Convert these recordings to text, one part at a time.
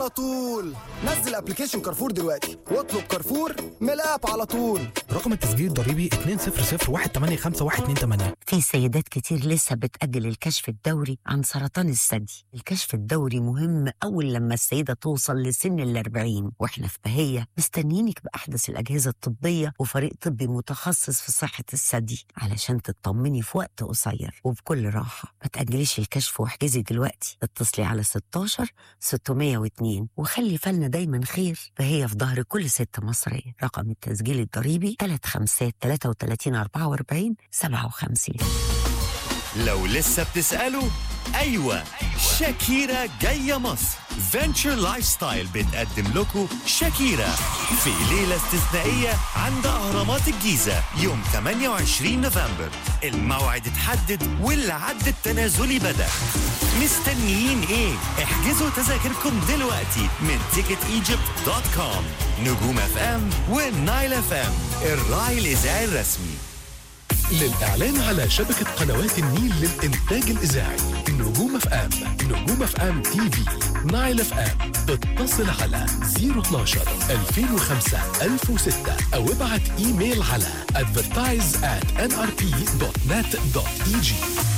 على طول نزل ابلكيشن كارفور دلوقتي واطلب كارفور من الاب على طول رقم التسجيل الضريبي 200 في سيدات كتير لسه بتأجل الكشف الدوري عن سرطان الثدي الكشف الدوري مهم أول لما السيدة توصل لسن الأربعين وإحنا في بهية مستنيينك بأحدث الأجهزة الطبية وفريق طبي متخصص في صحة الثدي علشان تطمني في وقت قصير وبكل راحة ما تأجليش الكشف واحجزي دلوقتي اتصلي على 16 602 وخلي بالنا دايما خير فهي في ظهر كل ست مصرية رقم التسجيل الضريبي 3 5 33 44 57 لو لسه بتسألوا أيوة شاكيرا جاية مصر فينتشر لايف ستايل بتقدم لكم شاكيرا في ليلة استثنائية عند أهرامات الجيزة يوم 28 نوفمبر الموعد اتحدد والعد التنازلي بدأ مستنيين ايه؟ احجزوا تذاكركم دلوقتي من ticketegypt دوت كوم نجوم اف ام والنايل اف ام الراعي الإذاعي الرسمي للإعلان على شبكة قنوات النيل للإنتاج الإذاعي نجوم اف ام نجوم اف ام تي في نايل اف ام اتصل على 012 2005 1006 أو ابعت إيميل على advertise at nrp.net.eg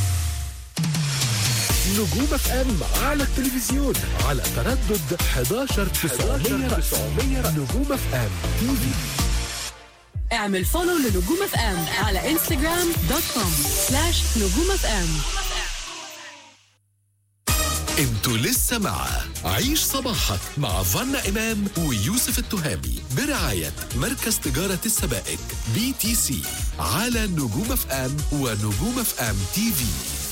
نجوم اف ام على التلفزيون على تردد 11 900 نجوم اف ام تي في اعمل فولو لنجوم اف ام على انستغرام دوت كوم سلاش نجوم اف ام انتوا لسه مع عيش صباحك مع فنا إمام ويوسف التهامي برعاية مركز تجارة السبائك بي تي سي على نجوم اف ام ونجوم اف ام تي في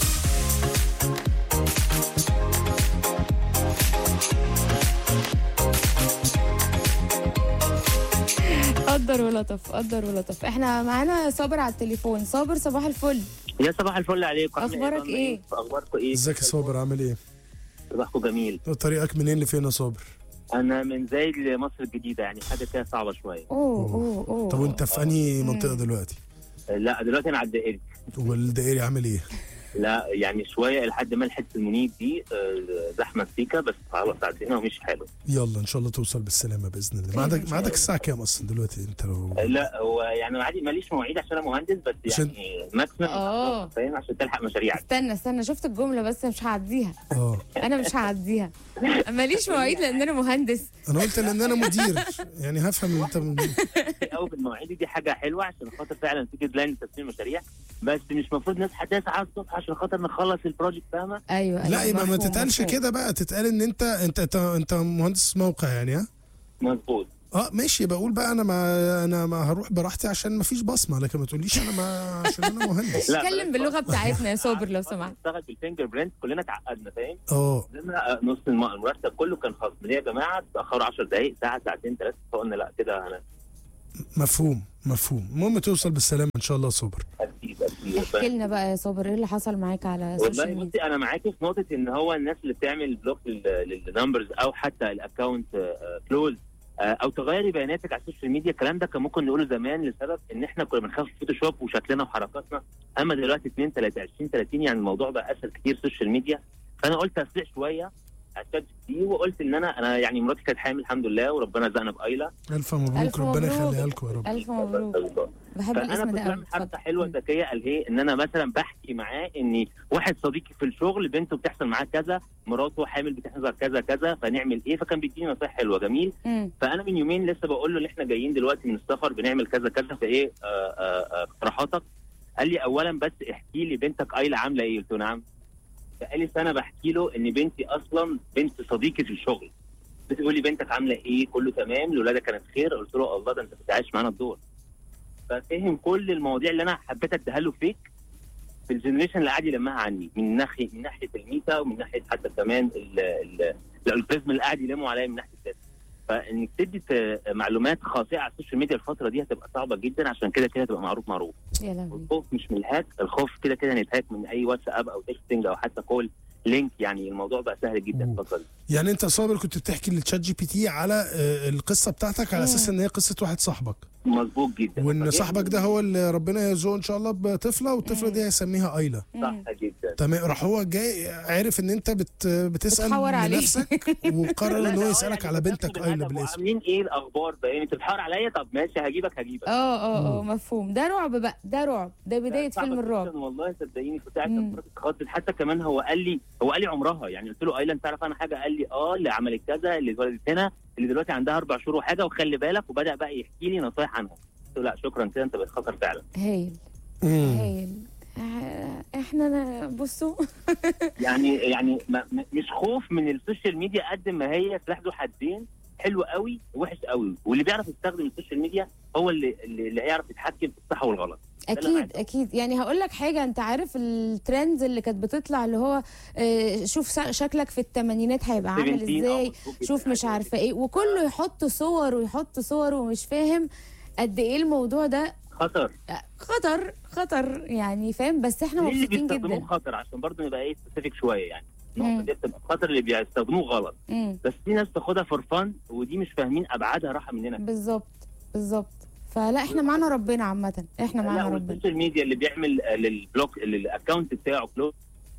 قدر ولطف قدر ولطف احنا معانا صابر على التليفون صابر صباح الفل يا صباح الفل عليكم عامل أخبارك يا إيه؟ فندم؟ اخباركم ايه ازيك يا صابر عامل ايه؟ صباحكم جميل طريقك منين لفين يا صابر؟ انا من زايد لمصر الجديده يعني حاجه كده صعبه شويه اوه اوه اوه طب وانت في انهي منطقه دلوقتي؟ لا دلوقتي انا على الدائري والدائري عامل ايه؟ لا يعني شويه لحد ما الحته المنيب دي آه، زحمه سيكا بس خلاص عدينا ومش حلو يلا ان شاء الله توصل بالسلامه باذن الله ميعادك ميعادك الساعه كام اصلا دلوقتي انت لو لا هو يعني عادي ماليش مواعيد عشان انا مهندس بس عشان- يعني ماكسيمم اه فاهم عشان تلحق مشاريعك استنى استنى شفت الجملة بس مش هعديها اه انا مش هعديها ماليش مواعيد لان انا مهندس انا قلت لان انا مدير يعني هفهم انت من... قوي بالمواعيد دي حاجه حلوه عشان خاطر فعلا في ديدلاين تسليم مشاريع بس مش المفروض نصحى 9 الصبح عشان خاطر نخلص البروجكت فاهمه ايوه ايوه لا يبقى ما مفهوم، تتقالش مفهوم. كده بقى تتقال ان انت انت انت, انت مهندس موقع يعني ها مظبوط اه ماشي بقول بقى انا ما انا ما هروح براحتي عشان ما فيش بصمه لكن ما تقوليش انا ما عشان انا مهندس لا، اتكلم بلاش باللغة بقى. بتاعتنا يا صابر لو سمحت نشتغل بالفينجر برنت كلنا اتعقدنا فاهم اه لنا نص الم- المرتب كله كان خاص ليه يا جماعه تاخروا 10 دقائق ساعه ساعتين ثلاثه فقلنا لا كده انا مفهوم مفهوم المهم توصل بالسلامه ان شاء الله يا صابر اكيد اكيد احكي لنا بقى يا صابر ايه اللي حصل معاك على السوشيال والله ميديا بصي انا معاكي في نقطه ان هو الناس اللي بتعمل بلوك للنمبرز او حتى الاكونت كلوز او تغيري بياناتك على السوشيال ميديا الكلام ده كان ممكن نقوله زمان لسبب ان احنا كنا بنخاف في فوتوشوب وشكلنا وحركاتنا اما دلوقتي 2 3 20 30 يعني الموضوع بقى اسهل كتير سوشيال ميديا فانا قلت اسرع شويه على الشات جي بي تي وقلت ان انا انا يعني مراتي كانت حامل الحمد لله وربنا رزقنا بايلا الف مبروك ألف ربنا مبروك. يخليها لكم يا رب الف مبروك بحب فانا الاسم كنت ده قوي بعمل حركه حلوه ذكيه قال ايه ان انا مثلا بحكي معاه ان واحد صديقي في الشغل بنته بتحصل معاه كذا مراته حامل بتحصل كذا كذا فنعمل ايه فكان بيديني نصايح حلوه جميل مم. فانا من يومين لسه بقول له ان احنا جايين دلوقتي من السفر بنعمل كذا كذا فايه آه، آه، آه، اقتراحاتك قال لي اولا بس احكي لي بنتك ايلا عامله ايه قلت له نعم فقال لي فانا بحكي له ان بنتي اصلا بنت صديقي في الشغل بتقول لي بنتك عامله ايه كله تمام الولاده كانت خير قلت له الله ده انت بتعيش معانا الدور ففهم كل المواضيع اللي انا حبيت اديها له فيك في الجنريشن اللي قاعد يلمها عني من ناحيه من ناحيه الميتا ومن ناحيه حتى كمان ال- ال- الالجوريزم اللي قاعد يلموا عليا من ناحيه الداتا فانك تدي ت- معلومات خاطئه على السوشيال ميديا الفتره دي هتبقى صعبه جدا عشان كده كده تبقى معروف معروف يا لهوي الخوف مش من الهاك الخوف كده كده نتهاك من اي واتساب او تكستنج او حتى كول لينك يعني الموضوع بقى سهل جدا مم. الفتره دي يعني انت يا صابر كنت بتحكي للتشات جي بي تي على آه، القصه بتاعتك على مم. اساس ان هي قصه واحد صاحبك مظبوط جدا وان فهي- صاحبك ده هو اللي ربنا يرزقه ان شاء الله بطفله والطفله دي هيسميها ايلا صح جدا تمام راح هو جاي عارف ان انت بت بتسال بتحور عليه. لنفسك وقرر ان هو لا، يسالك يعني على بنتك بتاخد ايلا الهدف بالاسم وعاملين ايه الاخبار بقى انت بتحاور عليا طب ماشي هجيبك هجيبك اه اه اه مفهوم ده رعب بقى ده رعب ده بدايه صعبة فيلم جداً الرعب والله صدقيني كنت قاعد مم. مرات اتخضت حتى كمان هو قال لي هو قال لي عمرها يعني قلت له ايلا انت تعرف انا حاجه قال لي اه اللي عملت كذا اللي اتولدت هنا اللي دلوقتي عندها اربع شهور وحاجه وخلي بالك وبدا بقى يحكي لي نصايح عنها قلت له لا شكرا كده انت بقيت خطر فعلا هايل مم. هايل آه، احنا ن- بصوا يعني يعني ما م- مش خوف من السوشيال ميديا قد ما هي سلاح ذو حدين حلو قوي ووحش قوي واللي بيعرف يستخدم السوشيال ميديا هو اللي اللي اللي هيعرف يتحكم في الصح والغلط اللي أنا اكيد عايزه. اكيد يعني هقول لك حاجه انت عارف الترندز اللي كانت بتطلع اللي هو آه، شوف س- شكلك في الثمانينات هيبقى عامل 17 آه، ازاي مظبوط جداً. شوف مش عارفه ايه وكله يحط صور ويحط صور ومش فاهم قد ايه الموضوع ده خطر آه، خطر خطر يعني فاهم بس احنا ليه اللي مبسوطين بيستخدموه جدا خطر عشان برضه نبقى ايه سبيسيفيك شويه يعني النقطه مم. دي بتبقى خطر اللي بيستخدموه غلط مم. بس في ناس تاخدها فور فن ودي مش فاهمين ابعادها راحه مننا بالظبط بالظبط فلا احنا معانا ربنا عامه احنا لا معانا ربنا والسوشيال ميديا اللي بيعمل آه، للبلوك للاكونت بتاعه بلوك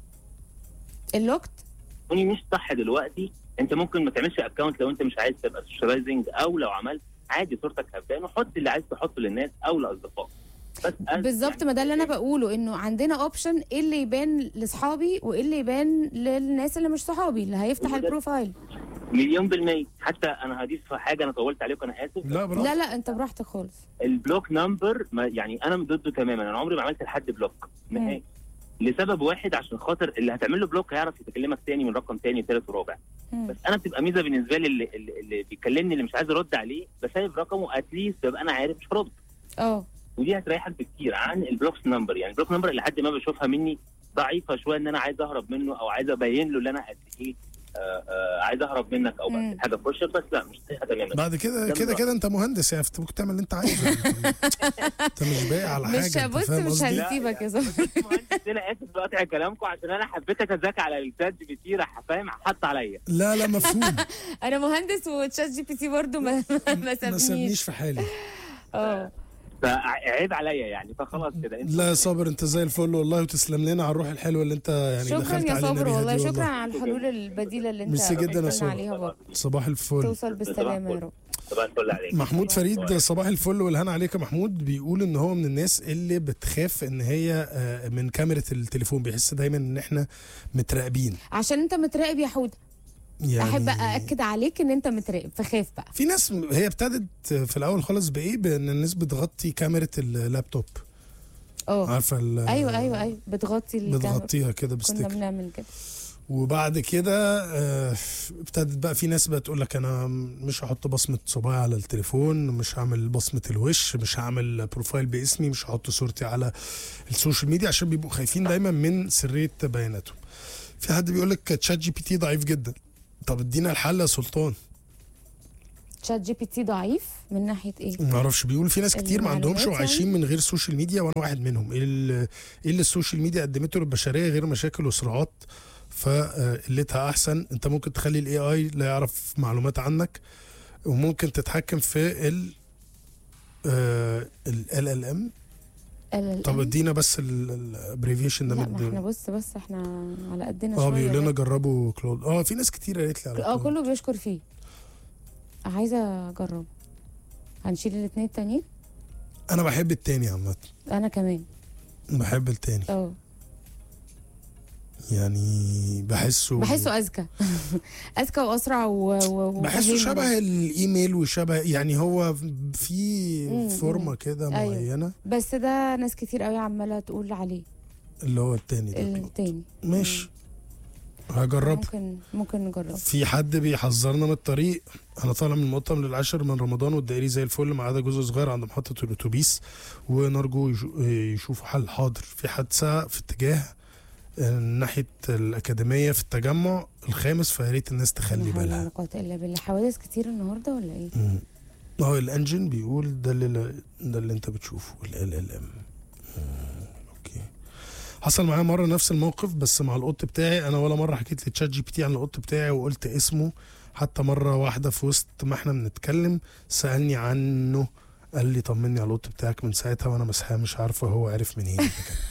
اللوكت تليفوني مش صح دلوقتي انت ممكن ما تعملش اكونت لو انت مش عايز تبقى سوشياليزنج او لو عملت عادي صورتك هبان وحط اللي عايز تحطه للناس او لاصدقائك بس أنا- بالظبط يعني ما ده اللي انا بقوله انه عندنا اوبشن ايه اللي يبان لاصحابي وايه اللي يبان للناس اللي مش صحابي اللي هيفتح وده- البروفايل مليون بالمية حتى انا هضيف حاجة انا طولت عليكم انا اسف لا برافو لا لا انت براحتك خالص البلوك نمبر ما يعني انا ضده تماما انا عمري ما عملت لحد بلوك نهائي لسبب واحد عشان خاطر اللي هتعمل له بلوك هيعرف يكلمك تاني من رقم تاني ثالث ورابع مم. بس انا بتبقى ميزه بالنسبه لي اللي, اللي, اللي بيكلمني اللي مش عايز ارد عليه بسيب رقمه اتليست ببقى انا عارف مش هرد اه ودي هتريحك بكتير عن البلوكس نمبر يعني البلوك نمبر اللي حد ما بشوفها مني ضعيفه شويه ان انا عايز اهرب منه او عايز ابين له ان انا قد ايه آه، آه، عايز اهرب منك او مم. بس حاجه في وشك بس لا مش صحيحه تماما بعد كده ده كده من كده انت مهندس يعني انت ممكن تعمل اللي انت عايزه انت مش بايع على حاجه مش انت بص فاهم مش قصدي؟ هنسيبك يا زلمه مهندس انا اسف بقطع كلامكم عشان انا حبيتك ازاك على الشات جي بي تي راح فاهم حط عليا لا لا مفهوم انا مهندس وتشات جي بي تي برضه ما ما ما سابنيش سابنيش في حالي اه فعيب عليا يعني فخلاص كده انت لا يا صابر انت زي الفل والله وتسلم لنا على الروح الحلوه اللي انت يعني شكرا دخلت يا علينا صابر بيها والله دي شكرا على الحلول البديله اللي انت ميرسي جدا يا قلت لنا صابر. عليها برضه صباح الفل توصل بالسلامه يا رب صباح الفل عليك محمود فريد صباح الفل والهنا عليك يا محمود بيقول ان هو من الناس اللي بتخاف ان هي آه، من كاميرا التليفون بيحس دايما ان احنا متراقبين عشان انت متراقب يا حوده يعني احب ااكد عليك ان انت متراقب فخاف بقى في ناس م- هي ابتدت في الاول خالص بايه بان الناس بتغطي كاميرا اللابتوب اه عارفه ال- ايوه ايوه ايوه بتغطي الكاميرا. بتغطيها كده كنا بستيكر بنعمل كده وبعد كده آه، ابتدت بقى في ناس بقى تقول لك انا مش هحط بصمه صباعي على التليفون مش هعمل بصمه الوش مش هعمل بروفايل باسمي مش هحط صورتي على السوشيال ميديا عشان بيبقوا خايفين دايما من سريه بياناتهم في حد بيقول لك تشات جي بي تي ضعيف جدا طب ادينا الحل يا سلطان شات جي بي تي ضعيف من ناحيه ايه ما اعرفش بيقول في ناس كتير ما عندهمش المعلومات وعايشين من غير سوشيال ميديا وانا واحد منهم ايه اللي إيه اللي السوشيال ميديا قدمته للبشريه غير مشاكل وصراعات فقلتها احسن انت ممكن تخلي الاي اي لا يعرف معلومات عنك وممكن تتحكم في ال ال ال ام ال- طب ال- ادينا بس الابريفيشن ده لا ما احنا مد- بص بس احنا على قدنا اه شويه بيقول لنا بقى. جربوا كلود اه في ناس كتير قالت لي على اه كلود. كله بيشكر فيه عايزه اجرب هنشيل الاثنين التانيين انا بحب التاني عامه انا كمان بحب التاني اه يعني بحسه بحسه اذكى اذكى واسرع و... و... بحسه وفهيم. شبه الايميل وشبه يعني هو في مم، فورمه مم. كده أيوة. معينه بس ده ناس كتير قوي عماله تقول عليه اللي هو التاني ده التاني ماشي هجرب ممكن ممكن نجرب في حد بيحذرنا من الطريق انا طالع من المقطم للعاشر من رمضان والدائري زي الفل ما عدا جزء صغير عند محطه الاتوبيس ونرجو يشو- يشوفوا حل حاضر في حادثه في اتجاه آه، ناحيه الاكاديميه في التجمع الخامس فيا ريت الناس تخلي لا حول بالها ولا قوه الا بالله حوادث كتير النهارده ولا ايه مم. هو الانجن بيقول ده اللي ده اللي انت بتشوفه ال ال ال ام اوكي حصل معايا مره نفس الموقف بس مع القط بتاعي انا ولا مره حكيت لتشات جي بي تي عن القط بتاعي وقلت اسمه حتى مره واحده في وسط ما احنا بنتكلم سالني عنه قال لي طمني على القط بتاعك من ساعتها وانا مسحاه مش عارفه هو عرف منين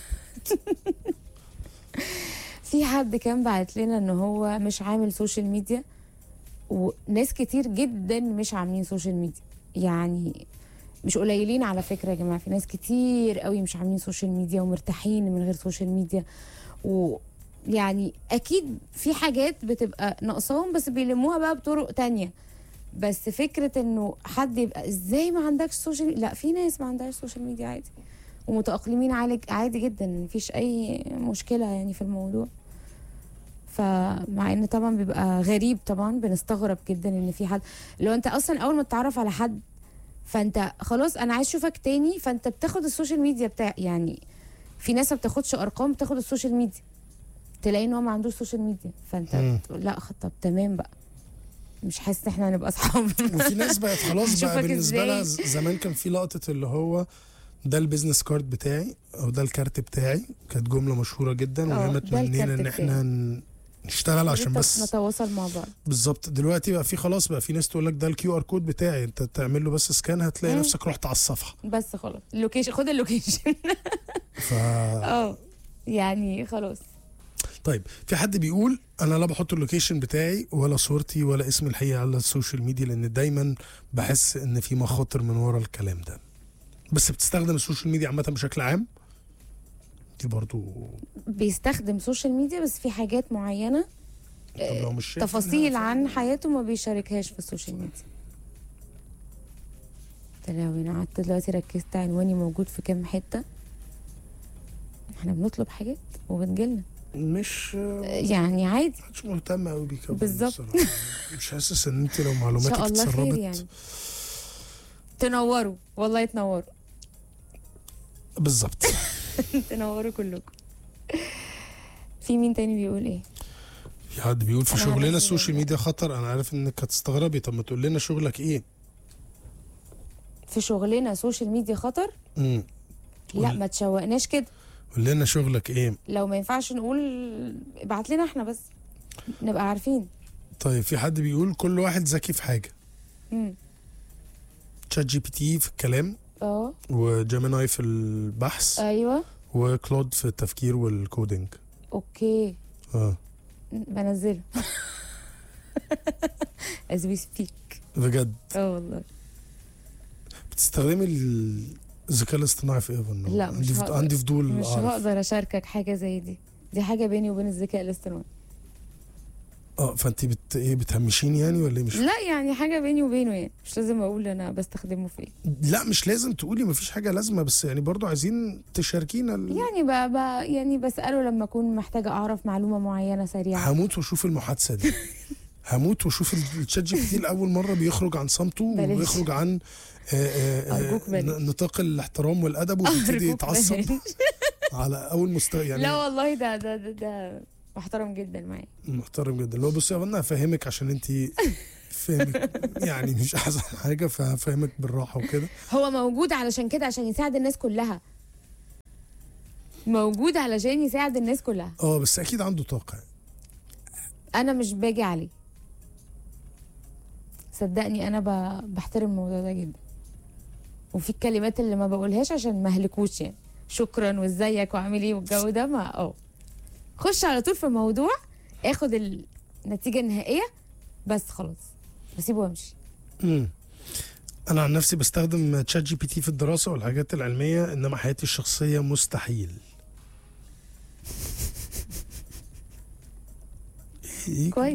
في حد كان بعت لنا ان هو مش عامل سوشيال ميديا وناس كتير جدا مش عاملين سوشيال ميديا يعني مش قليلين على فكره يا جماعه في ناس كتير قوي مش عاملين سوشيال ميديا ومرتاحين من غير سوشيال ميديا ويعني اكيد في حاجات بتبقى ناقصاهم بس بيلموها بقى بطرق تانية بس فكره انه حد يبقى ازاي ما عندكش سوشيال ميديا لا في ناس ما عندهاش سوشيال ميديا عادي ومتأقلمين عادي عادي جدا مفيش أي مشكلة يعني في الموضوع فمع ان طبعا بيبقى غريب طبعا بنستغرب جدا ان في حد لو انت اصلا اول ما تتعرف على حد فانت خلاص انا عايز اشوفك تاني فانت بتاخد السوشيال ميديا بتاع يعني في ناس ما بتاخدش ارقام بتاخد السوشيال ميديا تلاقي ان هو ما عندوش سوشيال ميديا فانت مم. بتقول لا خ- طب تمام بقى مش حاسس ان احنا هنبقى اصحاب وفي ناس بقت خلاص بقى أشوفك بالنسبه لها إزاي؟ ز- زمان كان في لقطه اللي هو ده البيزنس كارد بتاعي او ده الكارت بتاعي كانت جمله مشهوره جدا آه، وهي ده تمنينا الكارت ان احنا ن- نشتغل عشان نت- بس نتواصل مع بعض بالظبط دلوقتي بقى في خلاص بقى في ناس تقول لك ده الكيو ار كود بتاعي انت تعمل له بس سكان هتلاقي مم. نفسك رحت على الصفحه بس خلاص اللوكيشن خد اللوكيشن ف اه يعني خلاص طيب في حد بيقول انا لا بحط اللوكيشن بتاعي ولا صورتي ولا اسمي الحقيقي على السوشيال ميديا لان دايما بحس ان في مخاطر من ورا الكلام ده بس بتستخدم السوشيال ميديا عامه بشكل عام دي برضو بيستخدم سوشيال ميديا بس في حاجات معينة طب لو مش شايف تفاصيل إنها- عن حياته ما بيشاركهاش في السوشيال ميديا تلاوي انا قعدت دلوقتي ركزت عنواني موجود في كام حتة احنا بنطلب حاجات وبتجيلنا مش يعني عادي مش مهتم قوي بيك أوي بالظبط. بصراحة. مش حاسس ان انت لو ان معلوماتك شاء الله خير اتسربت يعني تنوروا والله تنوروا بالظبط تنوروا كلكم في مين تاني بيقول ايه في حد بيقول في أنا شغلنا هنزل السوشيال ال- ميديا خطر انا عارف انك هتستغربي طب ما تقول لنا شغلك ايه في شغلنا سوشيال ميديا خطر امم لا قول- ما تشوقناش كده قول لنا شغلك ايه لو ما ينفعش نقول ابعت لنا احنا بس نبقى عارفين طيب في حد بيقول كل واحد ذكي في حاجه امم تشات جي بي تي في الكلام اه وجيميناي في البحث ايوه وكلود في التفكير والكودينج اوكي اه بنزله as we speak بجد اه والله بتستخدمي الذكاء الاصطناعي في ايه يا فندم؟ لا، مش عندي فض- هقدر. عندي فضول مش اعرف هقدر اشاركك حاجه زي دي دي حاجه بيني وبين الذكاء الاصطناعي اه فانت بت ايه بتهمشيني يعني ولا ايه مش لا يعني حاجه بيني وبينه يعني مش لازم اقول انا بستخدمه في ايه لا مش لازم تقولي مفيش حاجه لازمه بس يعني برضو عايزين تشاركينا ال... يعني ب... ب... يعني بساله لما اكون محتاجه اعرف معلومه معينه سريعه هموت واشوف المحادثه دي هموت واشوف ال- الشات جي بي تي لاول مره بيخرج عن صمته بلاش. وبيخرج عن آه، آه، آه، أرجوك بلاش. ن- نطاق الاحترام والادب وبيبتدي أرجوك يتعصب بلاش. على اول مستوى يعني لا والله ده ده ده, ده محترم جدا معايا محترم جدا اللي هو بصي يا فندم هفهمك عشان انت فاهمك يعني مش احسن حاجه فهفهمك بالراحه وكده هو موجود علشان كده عشان يساعد الناس كلها موجود علشان يساعد الناس كلها اه بس اكيد عنده طاقه انا مش باجي عليه صدقني انا ب... بحترم الموضوع ده جدا وفي الكلمات اللي ما بقولهاش عشان ما اهلكوش يعني شكرا وازيك وعامل ايه والجو ده ما اه خش على طول في الموضوع اخد النتيجه النهائيه بس خلاص بسيبه وامشي امم انا عن نفسي بستخدم تشات جي بي تي في الدراسه والحاجات العلميه انما حياتي الشخصيه مستحيل إيه؟ كويس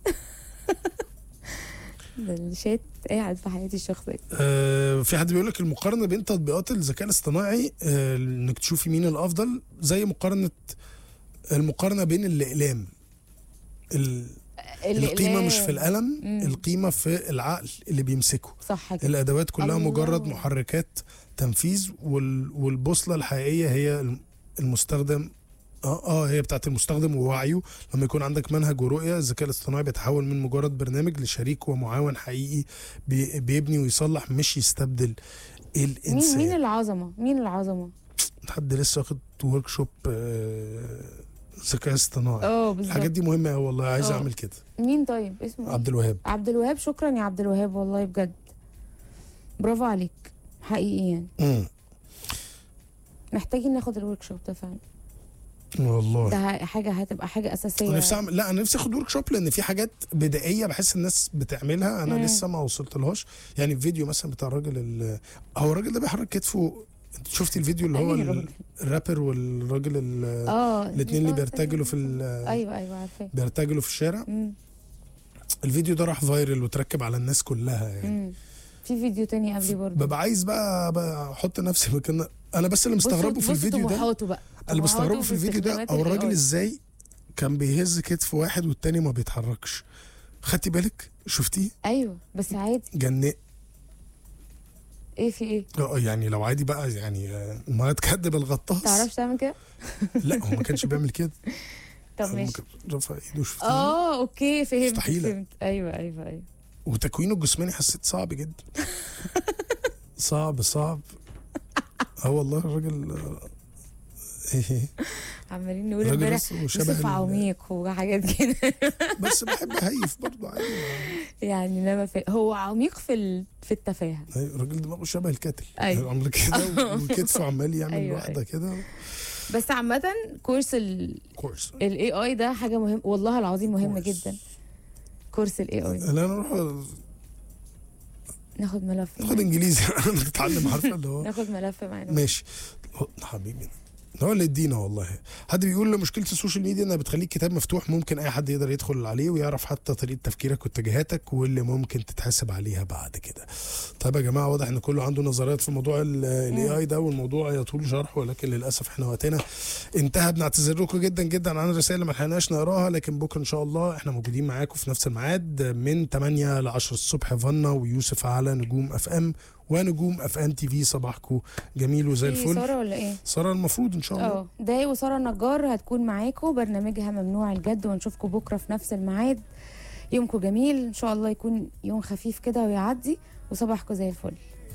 ده الشات قاعد في حياتي الشخصيه آه في حد بيقول لك المقارنه بين تطبيقات الذكاء الاصطناعي آه انك تشوفي مين الافضل زي مقارنه المقارنه بين الاقلام ال- القيمه مش في القلم مم. القيمه في العقل اللي بيمسكه صح كده الادوات كلها الله. مجرد محركات تنفيذ وال والبوصله الحقيقيه هي الم- المستخدم اه اه هي بتاعت المستخدم ووعيه لما يكون عندك منهج ورؤيه الذكاء الاصطناعي بيتحول من مجرد برنامج لشريك ومعاون حقيقي بي بيبني ويصلح مش يستبدل مين الانسان مين العظمه مين العظمه حد لسه واخد ورك شوب ذكاء اصطناعي اه الحاجات بالظبط دي مهمه قوي والله عايز آه. اعمل كده مين طيب اسمه إيه؟ عبد الوهاب عبد الوهاب شكرا يا عبد الوهاب والله بجد برافو عليك حقيقي يعني مم. محتاجين ناخد الورك شوب ده فعلا والله ده ه- حاجه هتبقى حاجه اساسيه انا نفسي اعمل لا انا نفسي اخد ورك شوب لان في حاجات بدائيه بحس الناس بتعملها انا مم. لسه ما وصلت لهاش يعني الفيديو مثلا بتاع الراجل ال- هو الراجل ده بيحرك كتفه انت شفتي الفيديو اللي هو أي ال- راجل؟ الرابر والراجل ال- اه الاتنين اللي بيرتجلوا في ال- ايوه ايوه عارفاه بيرتجلوا في الشارع مم. الفيديو ده راح فايرل وتركب على الناس كلها يعني مم. في فيديو تاني قبلي برضه ببقى عايز بقى, بقى احط نفسي مكان انا بس اللي مستغربه في بصوا- الفيديو بصوا ده طموحاته بقى اللي مستغربه طموحاته في الفيديو ده استخدامات او ال الراجل AI. ازاي كان بيهز كتف واحد والتاني ما بيتحركش خدتي بالك شفتيه ايوه بس عادي جن ايه في ايه اه يعني لو عادي بقى يعني آه، ما تكدب الغطاس تعرفش تعمل كده لا هو ما كانش بيعمل كده طب هو ماشي كان رفع ايده شفتيه اه اوكي فهمت مستحيلة. فهمت ايوه ايوه ايوه وتكوينه الجسماني حسيت صعب جدا صعب صعب اه والله الراجل آه، ايه عمالين نقول الراجل امبارح بس شبه يوسف ال- عميق وحاجات كده بس بحب اهيف برضه عادي يعني انما في هو عميق في ال... في التفاهه أيوة، الراجل دماغه شبه الكتل أيوة. عامل كده وكتفه عمال يعمل أيوة، واحده أيوة. كده بس عامه كورس ال كورس الاي اي ده حاجه مهم والله العظيم مهم كورس. جدا كورس الاي اي لا انا اروح ناخد ملف ناخد انجليزي نتعلم عارفه اللي هو ناخد ملف معانا ماشي هو- حبيبي هو اللي يدينا والله حد بيقول له مشكله السوشيال ميديا انها بتخليك كتاب مفتوح ممكن اي حد يقدر يدخل عليه ويعرف حتى طريقه تفكيرك واتجاهاتك واللي ممكن تتحاسب عليها بعد كده طيب يا جماعه واضح ان كله عنده نظريات في موضوع الاي اي ده والموضوع يطول شرحه ولكن للاسف احنا وقتنا انتهى بنعتذر لكم جدا جدا عن الرسائل اللي ما لحقناش نقراها لكن بكره ان شاء الله احنا موجودين معاكم في نفس الميعاد من 8 ل 10 الصبح فنا ويوسف على نجوم اف ام ونجوم اف ام تي في صباحكم جميل وزي في الفل ساره ولا ايه ساره المفروض ان شاء الله اه داي وساره النجار هتكون معاكم برنامجها ممنوع الجد ونشوفكم بكره في نفس الميعاد يومكم جميل ان شاء الله يكون يوم خفيف كده ويعدي وصباحكم زي الفل